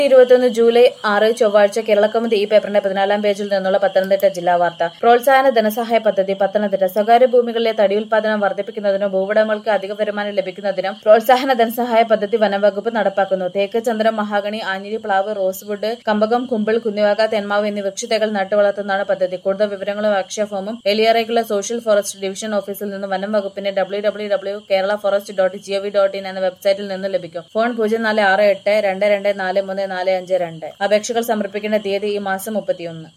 ഇരുപത്തിയൊന്ന് ജൂലൈ ആറ് ചൊവ്വാഴ്ച കേരളക്കൗമുദി ഈ പേപ്പറിന്റെ പതിനാലാം പേജിൽ നിന്നുള്ള പത്തനംതിട്ട ജില്ലാ വാർത്ത പ്രോത്സാഹന ധനസഹായ പദ്ധതി പത്തനംതിട്ട സ്വകാര്യ ഭൂമികളിലെ തടി ഉൽപാദനം വർദ്ധിപ്പിക്കുന്നതിനും ഭൂവുടമകൾക്ക് അധിക വരുമാനം ലഭിക്കുന്നതിനും പ്രോത്സാഹന ധനസഹായ പദ്ധതി വനംവകുപ്പ് നടപ്പാക്കുന്നു തേക്ക് ചന്ദ്രം മഹാഗണി ആഞ്ഞിലി പ്ലാവ് റോസ്വുഡ് കമ്പകം കുമ്പിൾ കുന്നിവാക തെന്മാവ് എന്നീ വൃക്ഷതൈകൾ നട്ടുവളർത്തുന്നതാണ് പദ്ധതി കൂടുതൽ വിവരങ്ങളും അക്ഷയ ഫോമും എലിയറയ്ക്കുള്ള സോഷ്യൽ ഫോറസ്റ്റ് ഡിവിഷൻ ഓഫീസിൽ നിന്ന് വനം വകുപ്പിന്റെ W W W Kerala forest dot GOV dot in എന്ന വെബ്സൈറ്റിൽ നിന്ന് ലഭിക്കും ഫോൺ പൂജ്യം നാല് ആറ് എട്ട് രണ്ട് രണ്ട് നാല് മൂന്ന് നാല് അഞ്ച് രണ്ട് അപേക്ഷകൾ സമർപ്പിക്കേണ്ട തീയതി ഈ മാസം മുപ്പത്തിയൊന്ന്